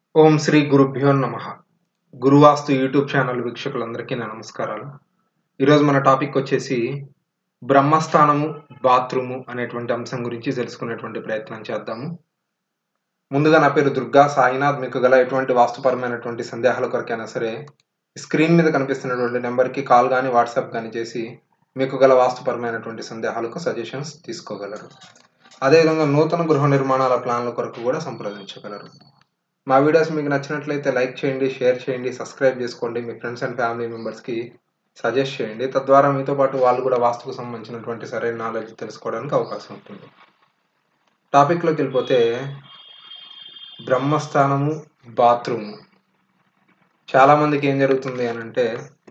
ఓం శ్రీ గురుభ్యో నమ గురువాస్తు YouTube channel వీక్షకులందరికీ నా నమస్కారాలు ఈరోజు మన టాపిక్ వచ్చేసి బ్రహ్మస్థానము బాత్రూము అనేటువంటి అంశం గురించి తెలుసుకునేటువంటి ప్రయత్నం చేద్దాము ముందుగా నా పేరు దుర్గా సాయినాథ్ మీకు గల ఎటువంటి వాస్తుపరమైనటువంటి సందేహాల కొరకైనా సరే స్క్రీన్ మీద కనిపిస్తున్నటువంటి నెంబర్కి కాల్ కానీ వాట్సాప్ కానీ చేసి మీకు గల వాస్తుపరమైనటువంటి సందేహాలకు సజెషన్స్ తీసుకోగలరు అదేవిధంగా నూతన గృహ నిర్మాణాల ప్లాన్ల కొరకు కూడా సంప్రదించగలరు మా వీడియోస్ మీకు నచ్చినట్లయితే లైక్ చేయండి షేర్ చేయండి సబ్స్క్రైబ్ చేసుకోండి మీ ఫ్రెండ్స్ అండ్ ఫ్యామిలీ మెంబర్స్కి సజెస్ట్ చేయండి తద్వారా మీతో పాటు వాళ్ళు కూడా వాస్తుకు సంబంధించినటువంటి సరైన నాలెడ్జ్ తెలుసుకోవడానికి అవకాశం ఉంటుంది టాపిక్లోకి వెళ్ళిపోతే బ్రహ్మస్థానము బాత్రూము చాలామందికి ఏం జరుగుతుంది అని అంటే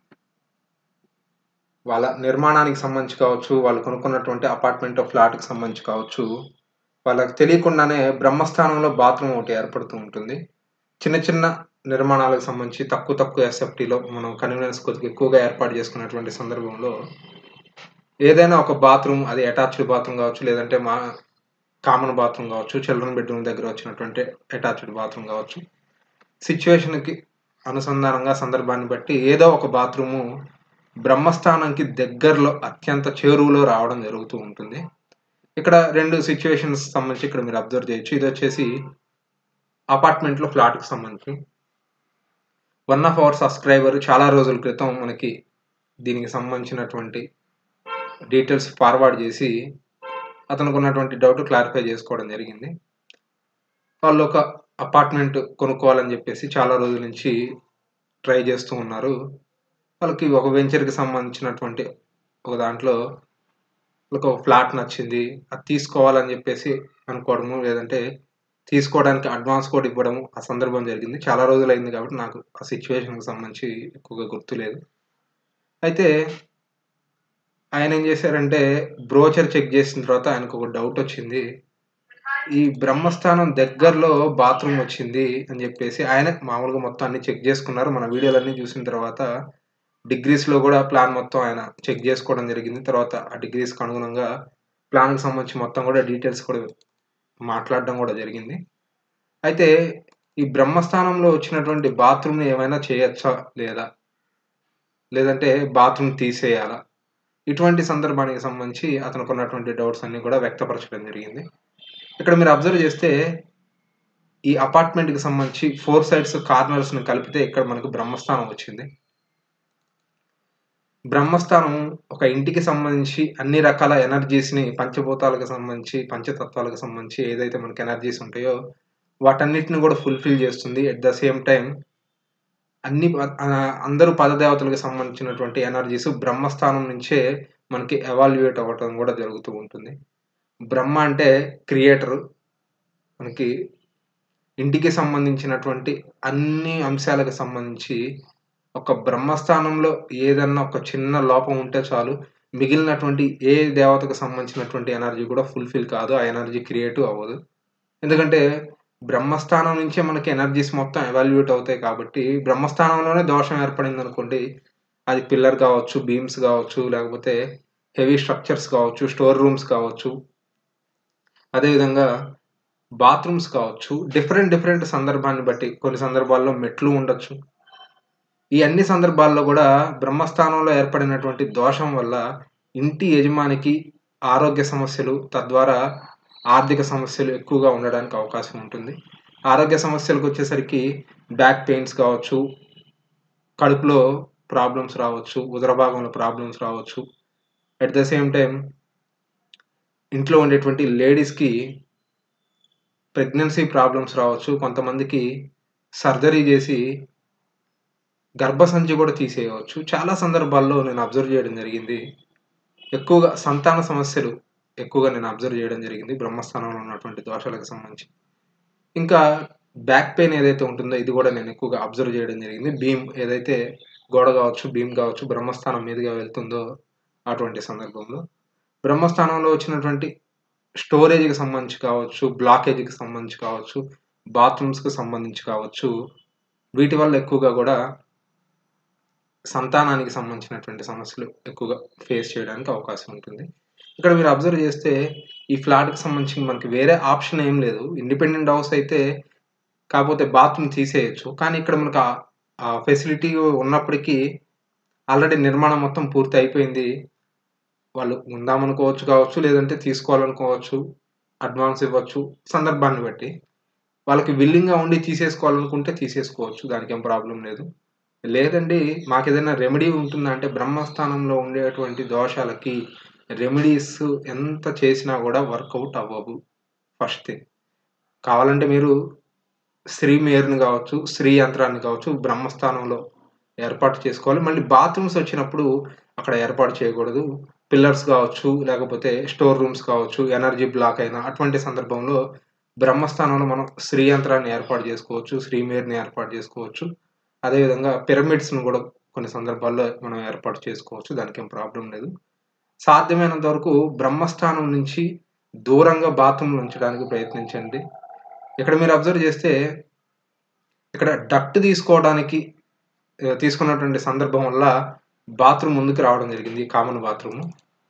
వాళ్ళ నిర్మాణానికి సంబంధించి కావచ్చు వాళ్ళు కొనుక్కున్నటువంటి అపార్ట్మెంట్ ఫ్లాట్కి సంబంధించి కావచ్చు వాళ్ళకి తెలియకుండానే బ్రహ్మస్థానంలో బాత్రూమ్ ఒకటి ఏర్పడుతూ ఉంటుంది చిన్న చిన్న నిర్మాణాలకు సంబంధించి తక్కువ తక్కువ ఎస్ఎఫ్టీలో మనం కన్వీనియన్స్ కొద్దిగా ఎక్కువగా ఏర్పాటు చేసుకున్నటువంటి సందర్భంలో ఏదైనా ఒక బాత్రూమ్ అది అటాచ్డ్ బాత్రూమ్ కావచ్చు లేదంటే మా కామన్ బాత్రూమ్ కావచ్చు చిల్డ్రన్ బెడ్రూమ్ దగ్గర వచ్చినటువంటి అటాచ్డ్ బాత్రూమ్ కావచ్చు సిచ్యువేషన్కి అనుసంధానంగా సందర్భాన్ని బట్టి ఏదో ఒక బాత్రూము బ్రహ్మస్థానానికి దగ్గరలో అత్యంత చేరువలో రావడం జరుగుతూ ఉంటుంది ఇక్కడ రెండు సిచ్యువేషన్స్ సంబంధించి ఇక్కడ మీరు అబ్జర్వ్ చేయొచ్చు ఇది వచ్చేసి అపార్ట్మెంట్లో ఫ్లాట్కి సంబంధించి వన్ ఆఫ్ అవర్ సబ్స్క్రైబర్ చాలా రోజుల క్రితం మనకి దీనికి సంబంధించినటువంటి డీటెయిల్స్ ఫార్వర్డ్ చేసి అతనికి ఉన్నటువంటి డౌట్ క్లారిఫై చేసుకోవడం జరిగింది వాళ్ళు ఒక అపార్ట్మెంట్ కొనుక్కోవాలని చెప్పేసి చాలా రోజుల నుంచి ట్రై చేస్తూ ఉన్నారు వాళ్ళకి ఒక వెంచర్కి సంబంధించినటువంటి ఒక దాంట్లో వాళ్ళకి ఒక ఫ్లాట్ నచ్చింది అది తీసుకోవాలని చెప్పేసి అనుకోవడము లేదంటే తీసుకోవడానికి అడ్వాన్స్ కూడా ఇవ్వడము ఆ సందర్భం జరిగింది చాలా రోజులు అయింది కాబట్టి నాకు ఆ సిచ్యువేషన్కి సంబంధించి ఎక్కువగా గుర్తులేదు అయితే ఆయన ఏం చేశారంటే బ్రోచర్ చెక్ చేసిన తర్వాత ఆయనకు ఒక డౌట్ వచ్చింది ఈ బ్రహ్మస్థానం దగ్గరలో బాత్రూమ్ వచ్చింది అని చెప్పేసి ఆయన మామూలుగా మొత్తం అన్ని చెక్ చేసుకున్నారు మన వీడియోలన్నీ చూసిన తర్వాత డిగ్రీస్లో కూడా ప్లాన్ మొత్తం ఆయన చెక్ చేసుకోవడం జరిగింది తర్వాత ఆ డిగ్రీస్కి అనుగుణంగా ప్లాన్కి సంబంధించి మొత్తం కూడా డీటెయిల్స్ కూడా మాట్లాడడం కూడా జరిగింది అయితే ఈ బ్రహ్మస్థానంలో వచ్చినటువంటి బాత్రూమ్ని ఏమైనా చేయొచ్చా లేదా లేదంటే బాత్రూమ్ తీసేయాలా ఇటువంటి సందర్భానికి సంబంధించి అతనికి ఉన్నటువంటి డౌట్స్ అన్ని కూడా వ్యక్తపరచడం జరిగింది ఇక్కడ మీరు అబ్జర్వ్ చేస్తే ఈ అపార్ట్మెంట్కి సంబంధించి ఫోర్ సైడ్స్ కార్నర్స్ని కలిపితే ఇక్కడ మనకు బ్రహ్మస్థానం వచ్చింది బ్రహ్మస్థానం ఒక ఇంటికి సంబంధించి అన్ని రకాల ఎనర్జీస్ని పంచభూతాలకు సంబంధించి పంచతత్వాలకు సంబంధించి ఏదైతే మనకి ఎనర్జీస్ ఉంటాయో వాటన్నిటిని కూడా ఫుల్ఫిల్ చేస్తుంది ఎట్ ద సేమ్ టైం అన్ని అందరూ పదదేవతలకు సంబంధించినటువంటి ఎనర్జీస్ బ్రహ్మస్థానం నుంచే మనకి ఎవాల్యుయేట్ అవ్వటం కూడా జరుగుతూ ఉంటుంది బ్రహ్మ అంటే క్రియేటర్ మనకి ఇంటికి సంబంధించినటువంటి అన్ని అంశాలకు సంబంధించి ఒక బ్రహ్మస్థానంలో ఏదన్నా ఒక చిన్న లోపం ఉంటే చాలు మిగిలినటువంటి ఏ దేవతకు సంబంధించినటువంటి ఎనర్జీ కూడా ఫుల్ఫిల్ కాదు ఆ ఎనర్జీ క్రియేటివ్ అవ్వదు ఎందుకంటే బ్రహ్మస్థానం నుంచే మనకి ఎనర్జీస్ మొత్తం ఎవాల్యుయేట్ అవుతాయి కాబట్టి బ్రహ్మస్థానంలోనే దోషం ఏర్పడింది అనుకోండి అది పిల్లర్ కావచ్చు బీమ్స్ కావచ్చు లేకపోతే హెవీ స్ట్రక్చర్స్ కావచ్చు స్టోర్ రూమ్స్ కావచ్చు అదేవిధంగా బాత్రూమ్స్ కావచ్చు డిఫరెంట్ డిఫరెంట్ సందర్భాన్ని బట్టి కొన్ని సందర్భాల్లో మెట్లు ఉండొచ్చు ఈ అన్ని సందర్భాల్లో కూడా బ్రహ్మస్థానంలో ఏర్పడినటువంటి దోషం వల్ల ఇంటి యజమానికి ఆరోగ్య సమస్యలు తద్వారా ఆర్థిక సమస్యలు ఎక్కువగా ఉండడానికి అవకాశం ఉంటుంది ఆరోగ్య సమస్యలకు వచ్చేసరికి బ్యాక్ పెయిన్స్ కావచ్చు కడుపులో ప్రాబ్లమ్స్ రావచ్చు ఉదర భాగంలో ప్రాబ్లమ్స్ రావచ్చు అట్ ద సేమ్ టైం ఇంట్లో ఉండేటువంటి లేడీస్కి ప్రెగ్నెన్సీ ప్రాబ్లమ్స్ రావచ్చు కొంతమందికి సర్జరీ చేసి గర్భసంచి కూడా తీసేయవచ్చు చాలా సందర్భాల్లో నేను అబ్జర్వ్ చేయడం జరిగింది ఎక్కువగా సంతాన సమస్యలు ఎక్కువగా నేను అబ్జర్వ్ చేయడం జరిగింది బ్రహ్మస్థానంలో ఉన్నటువంటి దోషాలకు సంబంధించి ఇంకా బ్యాక్ పెయిన్ ఏదైతే ఉంటుందో ఇది కూడా నేను ఎక్కువగా అబ్జర్వ్ చేయడం జరిగింది భీమ్ ఏదైతే గోడ కావచ్చు భీమ్ కావచ్చు బ్రహ్మస్థానం మీదుగా వెళ్తుందో అటువంటి సందర్భంలో బ్రహ్మస్థానంలో వచ్చినటువంటి స్టోరేజ్కి సంబంధించి కావచ్చు బ్లాకేజీకి సంబంధించి కావచ్చు బాత్రూమ్స్కి సంబంధించి కావచ్చు వీటి వల్ల ఎక్కువగా కూడా సంతానానికి సంబంధించినటువంటి సమస్యలు ఎక్కువగా ఫేస్ చేయడానికి అవకాశం ఉంటుంది ఇక్కడ మీరు అబ్జర్వ్ చేస్తే ఈ ఫ్లాట్కి సంబంధించి మనకి వేరే ఆప్షన్ ఏం లేదు ఇండిపెండెంట్ హౌస్ అయితే కాకపోతే బాత్రూమ్ తీసేయొచ్చు కానీ ఇక్కడ మనకు ఆ- ఆ ఫెసిలిటీ ఉన్నప్పటికీ ఆల్రెడీ నిర్మాణం మొత్తం పూర్తి అయిపోయింది వాళ్ళు ఉందామనుకోవచ్చు కావచ్చు లేదంటే తీసుకోవాలనుకోవచ్చు అడ్వాన్స్ ఇవ్వచ్చు సందర్భాన్ని బట్టి వాళ్ళకి విల్లింగ్గా ఉండి తీసేసుకోవాలనుకుంటే తీసేసుకోవచ్చు దానికి ఏం ప్రాబ్లం లేదు లేదండి మాకు ఏదైనా రెమెడీ ఉంటుందా అంటే బ్రహ్మస్థానంలో ఉండేటువంటి దోషాలకి రెమెడీస్ ఎంత చేసినా కూడా వర్కౌట్ అవ్వవు ఫస్ట్ థింగ్ కావాలంటే మీరు స్త్రీ మేరుని కావచ్చు స్త్రీ యంత్రాన్ని కావచ్చు బ్రహ్మస్థానంలో ఏర్పాటు చేసుకోవాలి మళ్ళీ బాత్రూమ్స్ వచ్చినప్పుడు అక్కడ ఏర్పాటు చేయకూడదు పిల్లర్స్ కావచ్చు లేకపోతే స్టోర్ రూమ్స్ కావచ్చు ఎనర్జీ బ్లాక్ అయినా అటువంటి సందర్భంలో బ్రహ్మస్థానంలో మనం స్త్రీ యంత్రాన్ని ఏర్పాటు చేసుకోవచ్చు శ్రీమేర్ని ఏర్పాటు చేసుకోవచ్చు అదేవిధంగా పిరమిడ్స్ను కూడా కొన్ని సందర్భాల్లో మనం ఏర్పాటు చేసుకోవచ్చు దానికి ఏం ప్రాబ్లం లేదు సాధ్యమైనంత వరకు బ్రహ్మస్థానం నుంచి దూరంగా బాత్రూమ్లు ఉంచడానికి ప్రయత్నించండి ఇక్కడ మీరు అబ్జర్వ్ చేస్తే ఇక్కడ డక్ట్ తీసుకోవడానికి ఆ, తీసుకున్నటువంటి సందర్భం వల్ల బాత్రూమ్ ముందుకు రావడం జరిగింది కామన్ బాత్రూమ్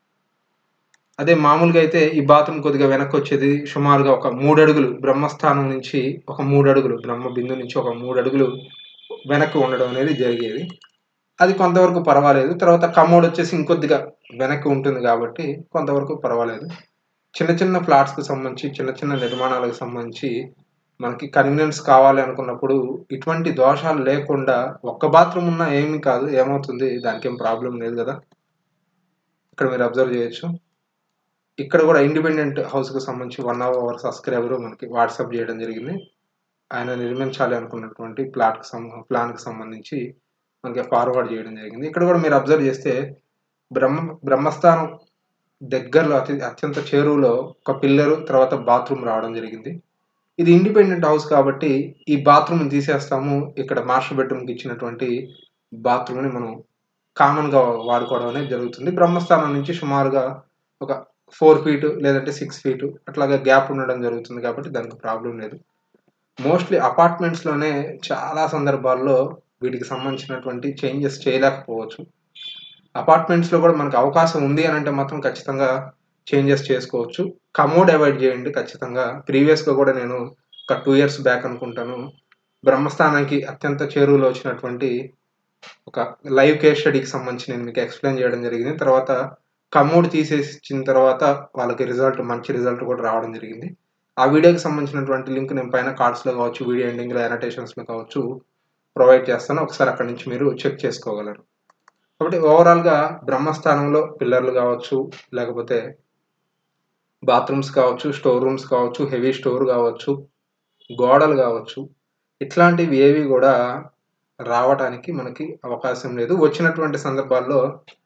అదే మామూలుగా అయితే ఈ బాత్రూమ్ కొద్దిగా వెనక్కి వచ్చేది సుమారుగా ఒక మూడు అడుగులు బ్రహ్మస్థానం నుంచి ఒక మూడు అడుగులు బ్రహ్మ బిందు నుంచి ఒక మూడు అడుగులు వెనక్కి ఉండడం అనేది జరిగేది అది కొంతవరకు పర్వాలేదు తర్వాత కమోడ్ వచ్చేసి ఇంకొద్దిగా వెనక్కి ఉంటుంది కాబట్టి కొంతవరకు పర్వాలేదు చిన్న చిన్న ఫ్లాట్స్కి సంబంధించి చిన్న చిన్న నిర్మాణాలకు సంబంధించి మనకి కన్వీనియన్స్ కావాలి అనుకున్నప్పుడు ఇటువంటి దోషాలు లేకుండా ఒక్క బాత్రూమ్ ఉన్నా ఏమీ కాదు ఏమవుతుంది దానికి ఏం ప్రాబ్లం లేదు కదా ఇక్కడ మీరు అబ్జర్వ్ చేయొచ్చు ఇక్కడ కూడా ఇండిపెండెంట్ హౌస్కి సంబంధించి వన్ అవర్ సబ్స్క్రైబర్ మనకి వాట్సాప్ చేయడం జరిగింది ఆయన నిర్మించాలి అనుకున్నటువంటి ప్లాట్కి సంబ ప్లాన్కి సంబంధించి మనకి ఫార్వర్డ్ చేయడం జరిగింది ఇక్కడ కూడా మీరు అబ్జర్వ్ చేస్తే బ్రహ్మ బ్రహ్మస్థానం దగ్గరలో అతి అత్యంత చేరువలో ఒక పిల్లరు తర్వాత బాత్రూమ్ రావడం జరిగింది ఇది ఇండిపెండెంట్ హౌస్ కాబట్టి ఈ బాత్రూమ్ తీసేస్తాము ఇక్కడ మాస్టర్ బెడ్రూమ్కి ఇచ్చినటువంటి బాత్రూమ్ని మనం కామన్గా వాడుకోవడం అనేది జరుగుతుంది బ్రహ్మస్థానం నుంచి సుమారుగా ఒక ఫోర్ ఫీట్ లేదంటే సిక్స్ ఫీట్ అట్లాగా గ్యాప్ ఉండడం జరుగుతుంది కాబట్టి దానికి ప్రాబ్లం లేదు మోస్ట్లీ అపార్ట్మెంట్స్లోనే చాలా సందర్భాల్లో వీటికి సంబంధించినటువంటి చేంజెస్ చేయలేకపోవచ్చు అపార్ట్మెంట్స్లో కూడా మనకు అవకాశం ఉంది అని అంటే మాత్రం ఖచ్చితంగా చేంజెస్ చేసుకోవచ్చు కమోడ్ అవాయిడ్ చేయండి ఖచ్చితంగా ప్రీవియస్గా కూడా నేను ఒక టూ ఇయర్స్ బ్యాక్ అనుకుంటాను బ్రహ్మస్థానానికి అత్యంత చేరువలో వచ్చినటువంటి ఒక లైవ్ కేస్ స్టడీకి సంబంధించి నేను మీకు ఎక్స్ప్లెయిన్ చేయడం జరిగింది తర్వాత కమోడ్ తీసేసిన తర్వాత వాళ్ళకి రిజల్ట్ మంచి రిజల్ట్ కూడా రావడం జరిగింది ఆ వీడియోకి సంబంధించినటువంటి లింక్ నేను పైన కార్డ్స్లో కావచ్చు వీడియో ఎండింగ్లో అనోటేషన్స్లో కావచ్చు ప్రొవైడ్ చేస్తాను ఒకసారి అక్కడి నుంచి మీరు చెక్ చేసుకోగలరు కాబట్టి ఓవరాల్గా బ్రహ్మస్థానంలో పిల్లర్లు కావచ్చు లేకపోతే బాత్రూమ్స్ కావచ్చు స్టోర్ రూమ్స్ కావచ్చు హెవీ స్టోర్ కావచ్చు గోడలు కావచ్చు ఇట్లాంటివి ఏవి కూడా రావడానికి మనకి అవకాశం లేదు వచ్చినటువంటి సందర్భాల్లో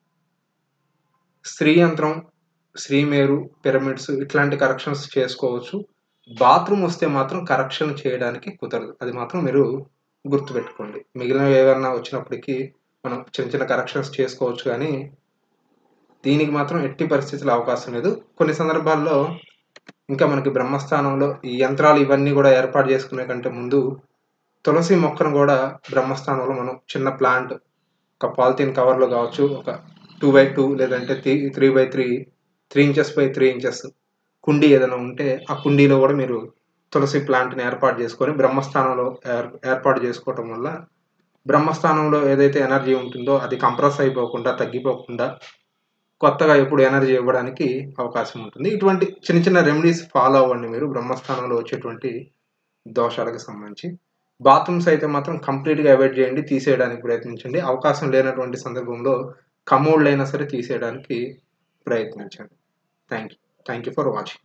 స్త్రీ యంత్రం శ్రీమేరు పిరమిడ్స్ ఇట్లాంటి కరెక్షన్స్ చేసుకోవచ్చు బాత్రూమ్ వస్తే మాత్రం కరెక్షన్ చేయడానికి కుదరదు అది మాత్రం మీరు గుర్తుపెట్టుకోండి మిగిలినవి ఏమన్నా వచ్చినప్పటికీ మనం చిన్న చిన్న కరెక్షన్స్ చేసుకోవచ్చు కానీ దీనికి మాత్రం ఎట్టి పరిస్థితుల్లో అవకాశం లేదు కొన్ని సందర్భాల్లో ఇంకా మనకి బ్రహ్మస్థానంలో ఈ యంత్రాలు ఇవన్నీ కూడా ఏర్పాటు చేసుకునే కంటే ముందు తులసి మొక్కను కూడా బ్రహ్మస్థానంలో మనం చిన్న ప్లాంట్ ఒక పాలిథిన్ కవర్లో కావచ్చు ఒక టూ బై టూ లేదంటే three three by three three inches by three inches కుండీ ఏదైనా ఉంటే ఆ కుండీలో కూడా మీరు తులసి ప్లాంట్ని ఏర్పాటు చేసుకొని బ్రహ్మస్థానంలో ఏర్ ఏర్పాటు చేసుకోవటం వల్ల బ్రహ్మస్థానంలో ఏదైతే ఎనర్జీ ఉంటుందో అది కంప్రెస్ అయిపోకుండా తగ్గిపోకుండా కొత్తగా ఎప్పుడు ఎనర్జీ ఇవ్వడానికి అవకాశం ఉంటుంది ఇటువంటి చిన్న చిన్న రెమెడీస్ ఫాలో అవ్వండి మీరు బ్రహ్మస్థానంలో వచ్చేటువంటి దోషాలకు సంబంధించి బాత్రూమ్స్ అయితే మాత్రం కంప్లీట్గా అవాయిడ్ చేయండి తీసేయడానికి ప్రయత్నించండి అవకాశం లేనటువంటి సందర్భంలో కమోడ్లు అయినా సరే తీసేయడానికి ప్రయత్నించండి thank you thank you for watching